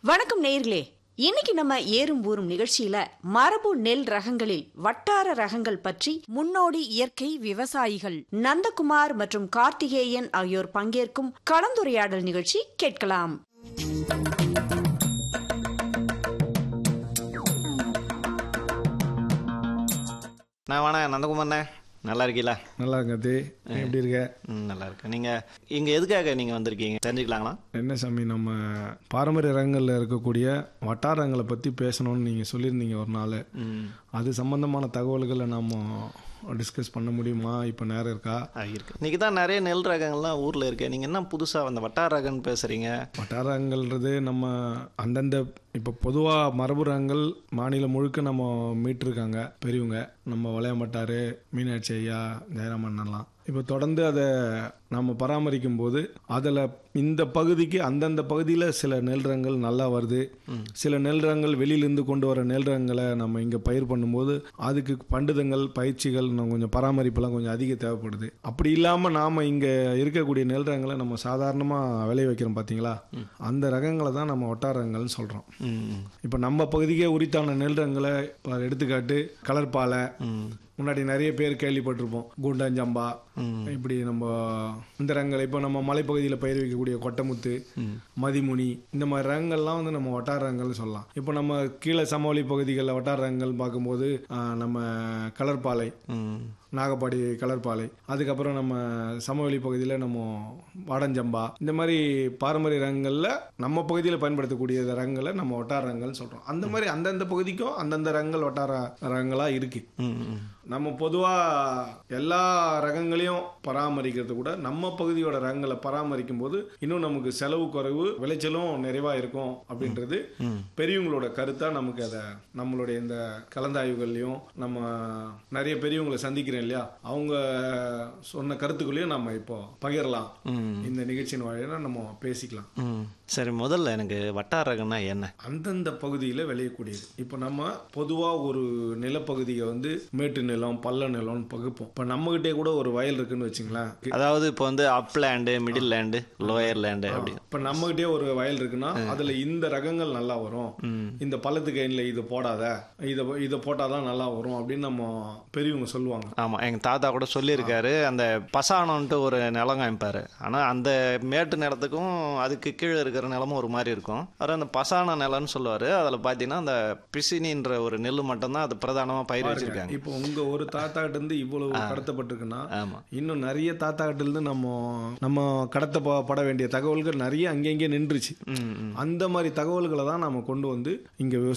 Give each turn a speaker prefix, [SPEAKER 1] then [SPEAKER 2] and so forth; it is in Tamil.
[SPEAKER 1] வணக்கம் நேயர்களே இன்னைக்கு நம்ம ஏறும் ஊரும் நிகழ்ச்சியில மரபு நெல் ரகங்களில் வட்டார ரகங்கள் பற்றி முன்னோடி இயற்கை விவசாயிகள் நந்தகுமார் மற்றும் கார்த்திகேயன் ஆகியோர் பங்கேற்கும் கலந்துரையாடல் நிகழ்ச்சி கேட்கலாம்
[SPEAKER 2] நான் வேணா நந்தகுமார்ண்ணே நல்லா இருக்கீங்களா
[SPEAKER 3] நல்லா இருக்கேன் தே நீ எப்படி இருக்க
[SPEAKER 2] ம் நல்லா இருக்கேன் நீங்கள் இங்கே எதுக்காக நீங்கள் வந்திருக்கீங்க தெரிஞ்சுக்கலாங்களா
[SPEAKER 3] என்ன சாமி நம்ம பாரம்பரிய ரகங்களில் இருக்கக்கூடிய வட்டாரங்களை பற்றி பேசணும்னு நீங்கள் சொல்லியிருந்தீங்க ஒரு நாள்
[SPEAKER 2] ம்
[SPEAKER 3] அது சம்பந்தமான தகவல்களை நம்ம டிஸ்கஸ் பண்ண முடியுமா இப்போ நேரம் இருக்கா
[SPEAKER 2] ஆ, இருக்கு இன்னைக்கு தான் நிறைய நெல் ரகங்கள்லாம் ஊரில் இருக்கு நீங்கள் என்ன புதுசாக அந்த வட்டார ரகம்னு பேசுகிறீங்க
[SPEAKER 3] வட்டாரங்கள்ன்றது நம்ம அந்தந்த இப்போ பொதுவாக மரபு ரகங்கள் மாநிலம் முழுக்க நம்ம மீட்டிருக்காங்க பெரியவங்க நம்ம வளையம்பட்டாரு மீனாட்சி ஐயா ஜெயராமண்ணலாம் இப்போ தொடர்ந்து அதை நம்ம பராமரிக்கும் போது அதில் இந்த பகுதிக்கு அந்தந்த பகுதியில் சில நெல் ரகங்கள் நல்லா வருது சில நெல் ரகங்கள் வெளியிலேருந்து கொண்டு வர நெல் ரகங்களை நம்ம இங்கே பயிர் பண்ணும்போது அதுக்கு பண்டுதங்கள் பயிற்சிகள் நம்ம கொஞ்சம் பராமரிப்பெல்லாம் கொஞ்சம் அதிக தேவைப்படுது அப்படி இல்லாமல் நாம் இங்கே இருக்கக்கூடிய நெல் ரகங்களை நம்ம சாதாரணமாக விளைய வைக்கிறோம் பார்த்தீங்களா அந்த ரகங்களை தான் நம்ம ஒட்டார ரகங்கள்னு சொல்கிறோம்
[SPEAKER 2] ம்
[SPEAKER 3] இப்போ நம்ம பகுதிக்கே உரித்தான நெல் ரகங்களை இப்போ எடுத்துக்காட்டு கலர்பாலை
[SPEAKER 2] ம்
[SPEAKER 3] முன்னாடி நிறைய பேர் கேள்விப்பட்டிருப்போம் குண்டாஞ்சம்பா இப்படி நம்ம இந்த ரகங்கள் இப்போ நம்ம மலைப்பகுதியில் பயிர் வைக்கக்கூடிய கொட்டமுத்து மதிமுனி இந்த மாதிரி ரகங்கள்லாம் வந்து நம்ம வட்டார ரகங்கள்னு சொல்லலாம் இப்போ நம்ம கீழே சமவெளி பகுதிகளில் வட்டார ரகங்கள் பார்க்கும்போது ஆ, நம்ம கலர்பாலை
[SPEAKER 2] ம்
[SPEAKER 3] நாகப்பாடி கலர்பாலை அதுக்கப்புறம் நம்ம சமவெளி பகுதியில் நம்ம வாடஞ்சம்பா இந்த மாதிரி பாரம்பரிய ரகங்களில் நம்ம பகுதியில் பயன்படுத்தக்கூடிய ரகங்களை நம்ம வட்டார ரகங்கள்னு சொல்கிறோம் அந்த மாதிரி அந்தந்த பகுதிக்கும் அந்தந்த ரகங்கள் வட்டார ரகங்களாக இருக்கு
[SPEAKER 2] ம் ம்
[SPEAKER 3] நம்ம பொதுவாக எல்லா ரகங்களையும் பராமரிக்கிறது கூட நம்ம பகுதியோட ரகங்களை பராமரிக்கும் போது இன்னும் நமக்கு செலவு குறைவு விளைச்சலும் நிறைவாக இருக்கும் அப்படின்றது பெரியவங்களோட கருத்தாக நமக்கு அதை நம்மளுடைய இந்த கலந்தாய்வுகள்லையும் நம்ம நிறைய பெரியவங்களை சந்திக்கிறேன் இல்லையா அவங்க சொன்ன கருத்துக்களையும் நம்ம இப்போ பகிரலாம்
[SPEAKER 2] ம்
[SPEAKER 3] இந்த நிகழ்ச்சியின் வழியாக நம்ம பேசிக்கலாம்
[SPEAKER 2] ம் சரி முதல்ல எனக்கு வட்டார ரகம்னா என்ன
[SPEAKER 3] அந்தந்த பகுதியில் விளையக்கூடியது இப்போ நம்ம பொதுவாக ஒரு நிலப்பகுதியை வந்து மேட்டு நிலம் பள்ள நிலம்னு பகுப்போம் இப்போ நம்மகிட்டே கூட ஒரு வயல் இருக்குன்னு வச்சுங்களேன்
[SPEAKER 2] அதாவது இப்போ வந்து upland middle land lower land அப்படி
[SPEAKER 3] இப்போ நம்மகிட்டே ஒரு வயல் இருக்குன்னா அதில் இந்த ரகங்கள் நல்லா வரும் இந்த பள்ளத்து கைனில் இது போடாத இதை இதை போட்டாதான் நல்லா வரும் அப்படின்னு நம்ம பெரியவங்க சொல்லுவாங்க
[SPEAKER 2] ஆமாம் எங்கள் தாத்தா கூட சொல்லியிருக்காரு அந்த பசானம்ன்ட்டு ஒரு நிலம் காமிப்பார் ஆனால் அந்த மேட்டு நிலத்துக்கும் அதுக்கு கீழே இருக்கிற நிலமும் ஒரு மாதிரி இருக்கும் அவர் அந்த பசான நிலம்னு சொல்லுவார் அதில் பார்த்தீங்கன்னா அந்த பிசினின்ற ஒரு நெல் மட்டும்தான் அது பிரதானமாக பயிர் வச்சிருக்காங்க
[SPEAKER 3] இப்போ உங்க ஒரு தாத்தா கிட்ட இருந்து இவ்வளவு கடத்தப்பட்டிருக்குன்னா
[SPEAKER 2] ஆமாம்
[SPEAKER 3] இன்னும் நிறைய தாத்தா கிட்ட இருந்து நம்ம நம்ம கடத்தப்பட வேண்டிய தகவல்கள் நிறைய அங்கங்கே நின்றுச்சு
[SPEAKER 2] ம் ம்
[SPEAKER 3] அந்த மாதிரி தகவல்களை தான் நம்ம கொண்டு வந்து இங்க